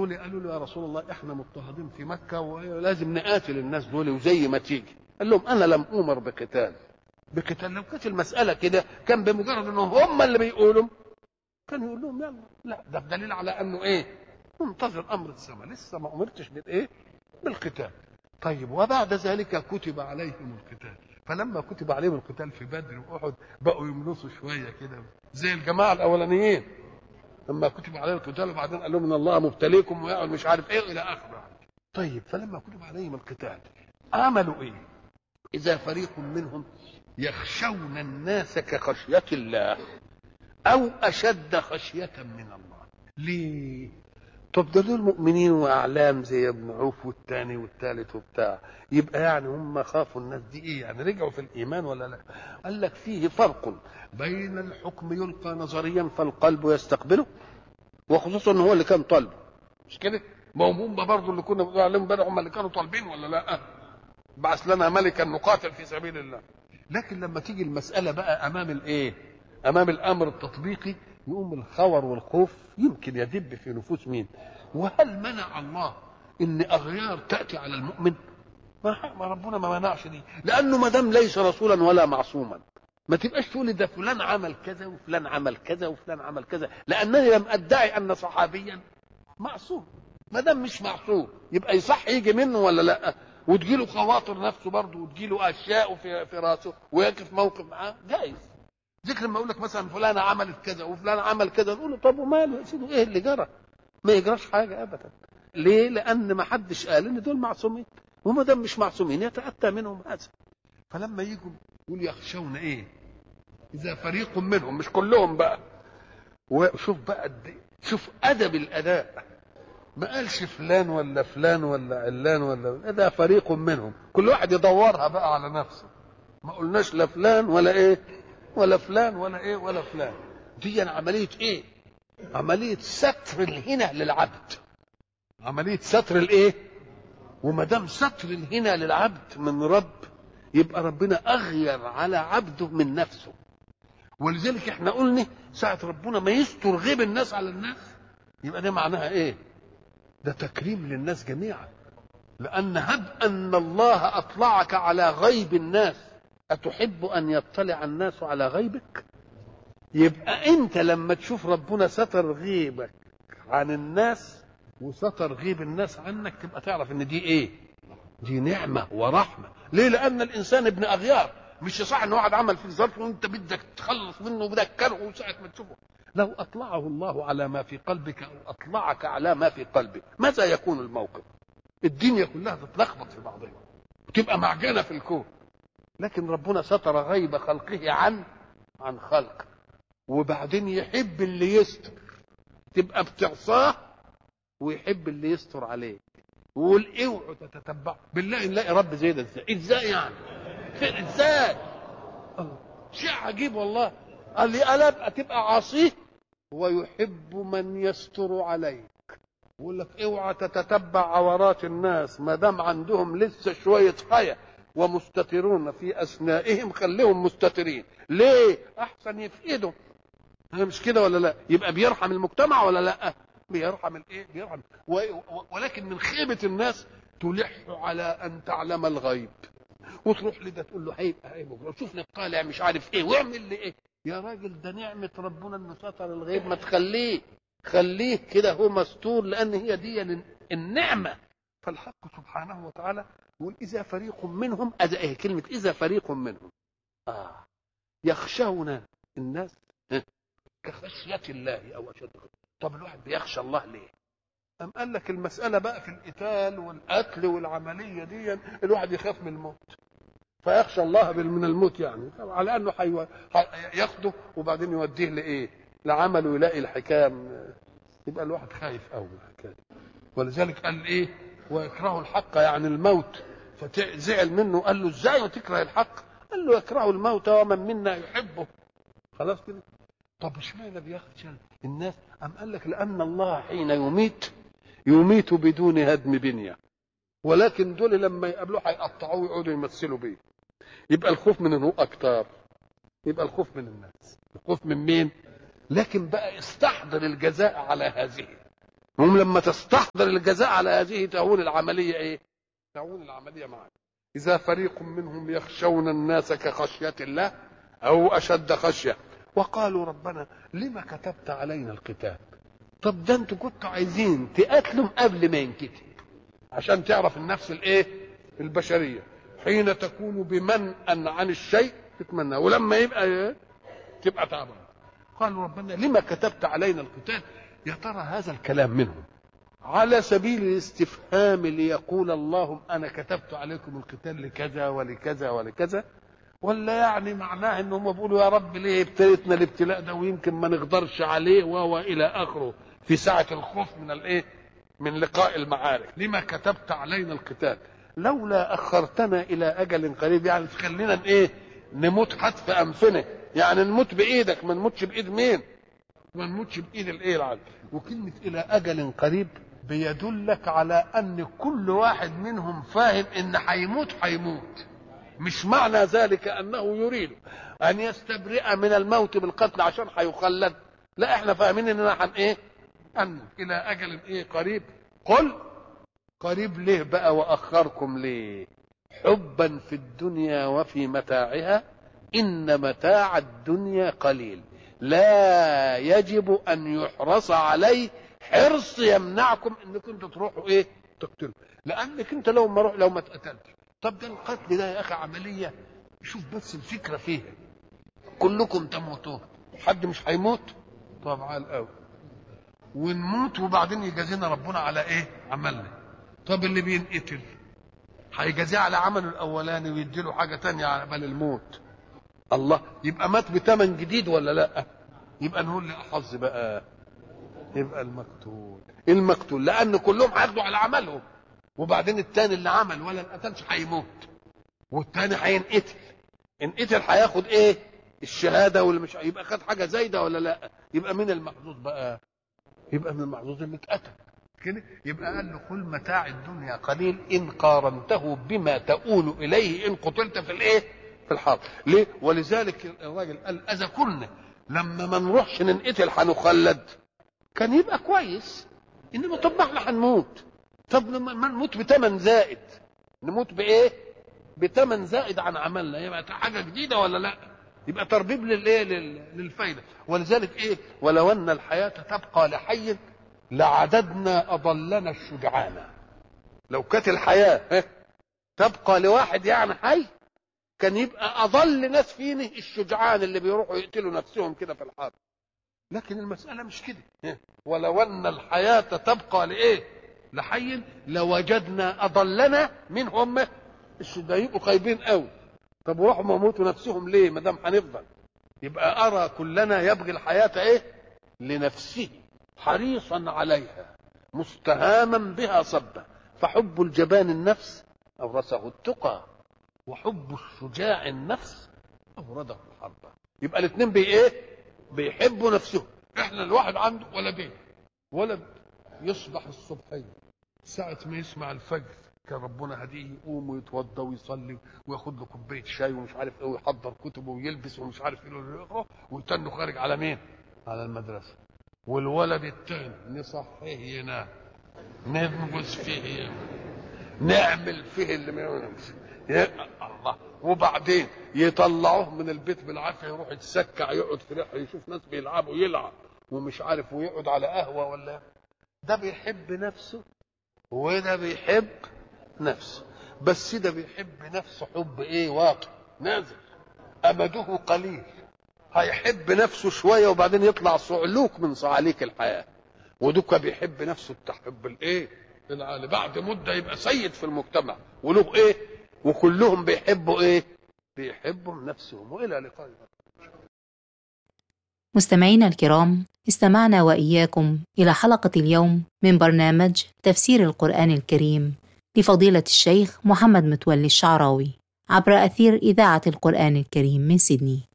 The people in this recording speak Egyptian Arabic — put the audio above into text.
دول قالوا له يا رسول الله احنا مضطهدين في مكه ولازم نقاتل الناس دول وزي ما تيجي قال لهم انا لم امر بقتال بقتال لو كانت المساله كده كان بمجرد انه هم اللي بيقولوا كان يقول لهم يلا لا ده بدليل على انه ايه منتظر امر السماء لسه ما امرتش بالايه بالقتال طيب وبعد ذلك كتب عليهم القتال فلما كتب عليهم القتال في بدر واحد بقوا يملصوا شويه كده زي الجماعه الاولانيين لما كتب عليهم القتال وبعدين قال لهم ان الله مبتليكم ويقعد مش عارف ايه الى اخره طيب فلما كتب عليهم القتال عملوا ايه؟ اذا فريق منهم يخشون الناس كخشيه الله او اشد خشيه من الله ليه؟ طب ده دول مؤمنين واعلام زي ابن عوف والتاني والتالت وبتاع يبقى يعني هم خافوا الناس دي ايه يعني رجعوا في الايمان ولا لا قال لك فيه فرق بين الحكم يلقى نظريا فالقلب يستقبله وخصوصا ان هو اللي كان طالبه مش كده ما هم برضه اللي كنا بنقول عليهم امبارح هم اللي كانوا طالبين ولا لا بعث لنا ملكا نقاتل في سبيل الله لكن لما تيجي المساله بقى امام الايه امام الامر التطبيقي يقوم الخور والخوف يمكن يدب في نفوس مين وهل منع الله ان اغيار تاتي على المؤمن ما ما ربنا ما منعش دي لانه ما دام ليس رسولا ولا معصوما ما تبقاش تقول ده فلان عمل كذا وفلان عمل كذا وفلان عمل كذا لانني لم ادعي ان صحابيا معصوم ما دام مش معصوم يبقى يصح يجي منه ولا لا وتجيله خواطر نفسه برضه وتجيله اشياء في في راسه ويقف موقف معاه جايز ذكر لما اقول لك مثلا فلانه عملت كذا وفلان عمل كذا نقول له طب وماله يا سيدي ايه اللي جرى؟ ما يجراش حاجه ابدا. ليه؟ لان ما حدش قال ان دول معصومين وما دام مش معصومين يتاتى منهم هذا. فلما يجوا يقول يخشون ايه؟ اذا فريق منهم مش كلهم بقى. وشوف بقى قد شوف ادب الاداء. ما قالش فلان ولا فلان ولا علان ولا اذا فريق منهم كل واحد يدورها بقى على نفسه ما قلناش لا فلان ولا ايه ولا فلان ولا ايه ولا فلان دي عمليه ايه عمليه ستر الهنا للعبد عمليه ستر الايه وما دام ستر الهنا للعبد من رب يبقى ربنا اغير على عبده من نفسه ولذلك احنا قلنا ساعه ربنا ما يستر غيب الناس على الناس يبقى ده معناها ايه ده تكريم للناس جميعا لان هب ان الله اطلعك على غيب الناس أتحب أن يطلع الناس على غيبك يبقى أنت لما تشوف ربنا ستر غيبك عن الناس وستر غيب الناس عنك تبقى تعرف ان دي ايه دي نعمة ورحمة ليه لأن الإنسان ابن أغيار مش صح ان واحد عمل فيك ظرف وانت بدك تخلص منه وبدك كرهه ساعة ما تشوفه لو أطلعه الله على ما في قلبك أو أطلعك على ما في قلبك ماذا يكون الموقف الدنيا كلها تتلخبط في بعضها وتبقى معجنة في الكون لكن ربنا ستر غيب خلقه عن عن خلق وبعدين يحب اللي يستر تبقى بتعصاه ويحب اللي يستر عليك ويقول اوعوا تتتبعوا بالله نلاقي رب زي ده ازاي ازاي يعني ازاي شيء عجيب والله قال لي الا تبقى عصيه ويحب من يستر عليك يقول لك اوعى تتتبع عورات الناس ما دام عندهم لسه شويه حياه ومستترون في اثنائهم خليهم مستترين ليه احسن يفقدوا مش كده ولا لا يبقى بيرحم المجتمع ولا لا بيرحم الايه بيرحم و... و... ولكن من خيبه الناس تلح على ان تعلم الغيب وتروح لده تقول له هيبقى ايه بكره شوف لك طالع مش عارف ايه واعمل لي ايه يا راجل ده نعمه ربنا انه ستر الغيب ما تخليه خليه كده هو مستور لان هي دي النعمه فالحق سبحانه وتعالى يقول إذا فريق منهم أذا إيه كلمة إذا فريق منهم آه يخشون الناس كخشية الله أو أشد طب الواحد بيخشى الله ليه؟ أم قال لك المسألة بقى في القتال والقتل والعملية دي الواحد يخاف من الموت فيخشى الله من الموت يعني على انه حيو... ياخده وبعدين يوديه لايه؟ لعمل ويلاقي الحكام يبقى الواحد خايف قوي من الحكايه ولذلك قال ايه؟ ويكره الحق يعني الموت فزعل منه قال له ازاي وتكره الحق قال له يكره الموت ومن منا يحبه خلاص كده طب اشمعنى بيخشى الناس ام قال لك لان الله حين يميت يميت بدون هدم بنيه ولكن دول لما يقابلوه هيقطعوه ويقعدوا يمثلوا بيه يبقى الخوف من انه اكتر يبقى الخوف من الناس الخوف من مين لكن بقى استحضر الجزاء على هذه هم لما تستحضر الجزاء على هذه تهون العملية ايه تهون العملية معك إذا فريق منهم يخشون الناس كخشية الله أو أشد خشية وقالوا ربنا لما كتبت علينا الكتاب طب ده انتوا كنتوا عايزين تقاتلوا قبل ما ينكتب عشان تعرف النفس الايه البشريه حين تكون بمنأ عن الشيء تتمنى ولما يبقى إيه؟ تبقى تعبان قالوا ربنا لما كتبت علينا القتال يا ترى هذا الكلام منهم على سبيل الاستفهام ليقول اللهم انا كتبت عليكم القتال لكذا ولكذا ولكذا ولا يعني معناه ان هم بيقولوا يا رب ليه ابتليتنا الابتلاء ده ويمكن ما نقدرش عليه وهو الى اخره في ساعه الخوف من الايه من لقاء المعارك لما كتبت علينا القتال لولا اخرتنا الى اجل قريب يعني تخلينا ايه نموت حتف انفنا يعني نموت بايدك ما نموتش بايد مين ما نموتش بايد الايه العدل وكلمه الى اجل قريب بيدلك على ان كل واحد منهم فاهم ان هيموت هيموت مش معنى ذلك انه يريد ان يستبرئ من الموت بالقتل عشان هيخلد لا احنا فاهمين اننا هن ايه ان الى اجل ايه قريب قل قريب ليه بقى واخركم ليه حبا في الدنيا وفي متاعها ان متاع الدنيا قليل لا يجب ان يحرص عليه حرص يمنعكم انكم تروحوا ايه تقتلوا لانك انت لو ما روح لو ما اتقتلتش طب ده القتل ده يا اخي عمليه شوف بس الفكره فيها كلكم تموتون حد مش هيموت طب على الاول ونموت وبعدين يجازينا ربنا على ايه عملنا طب اللي بينقتل هيجازيه على عمله الاولاني ويديله حاجه تانية على بال الموت الله يبقى مات بثمن جديد ولا لا يبقى نقول لي احظ بقى يبقى المقتول المقتول لان كلهم هياخدوا على عملهم وبعدين التاني اللي عمل ولا انقتلش هيموت والتاني هينقتل انقتل هياخد ايه الشهاده واللي مش يبقى خد حاجه زايده ولا لا يبقى مين المحظوظ بقى يبقى من المحظوظ اللي اتقتل كده يبقى قال له قل متاع الدنيا قليل ان قارنته بما تؤول اليه ان قتلت في الايه في الحرب ليه ولذلك الراجل قال اذا كنا لما ما نروحش ننقتل هنخلد كان يبقى كويس انما طب ما احنا هنموت طب لما ما نموت بثمن زائد نموت بايه بثمن زائد عن عملنا يبقى حاجه جديده ولا لا يبقى تربيب للايه للفايده ولذلك ايه ولو ان الحياه تبقى لحي لعددنا اضلنا الشجعان لو كانت الحياه تبقى لواحد يعني حي كان يبقى اضل ناس فينا الشجعان اللي بيروحوا يقتلوا نفسهم كده في الحرب لكن المساله مش كده ولو ان الحياه تبقى لايه لحي لوجدنا اضلنا منهم ده يبقوا خايبين قوي طب وراحوا موتوا نفسهم ليه ما دام هنفضل يبقى ارى كلنا يبغي الحياه ايه لنفسه حريصا عليها مستهاما بها صبا فحب الجبان النفس اورثه التقى وحب الشجاع النفس اورده الحرب يبقى الاثنين بي ايه بيحبوا نفسهم احنا الواحد عنده ولدين ولد يصبح الصبحيه ساعة ما يسمع الفجر كان ربنا هديه يقوم ويتوضى ويصلي وياخد له كوبايه شاي ومش عارف ايه ويحضر كتبه ويلبس ومش عارف ايه يقرا ويتنه خارج على مين؟ على المدرسه والولد التاني نصحيه ينام ننبذ فيه ينام. نعمل فيه اللي ما ينامش يا الله وبعدين يطلعوه من البيت بالعافيه يروح يتسكع يقعد في ريحه يشوف ناس بيلعبوا يلعب ومش عارف ويقعد على قهوه ولا ده بيحب نفسه وده بيحب نفسه بس ده بيحب نفسه حب ايه واقع نازل امده قليل هيحب نفسه شويه وبعدين يطلع صعلوك من صعاليك الحياه ودوكا بيحب نفسه التحب الايه العالي بعد مده يبقى سيد في المجتمع وله ايه وكلهم بيحبوا ايه بيحبوا نفسهم والى لقاء مستمعينا الكرام استمعنا واياكم الى حلقه اليوم من برنامج تفسير القران الكريم لفضيله الشيخ محمد متولي الشعراوي عبر اثير اذاعه القران الكريم من سيدني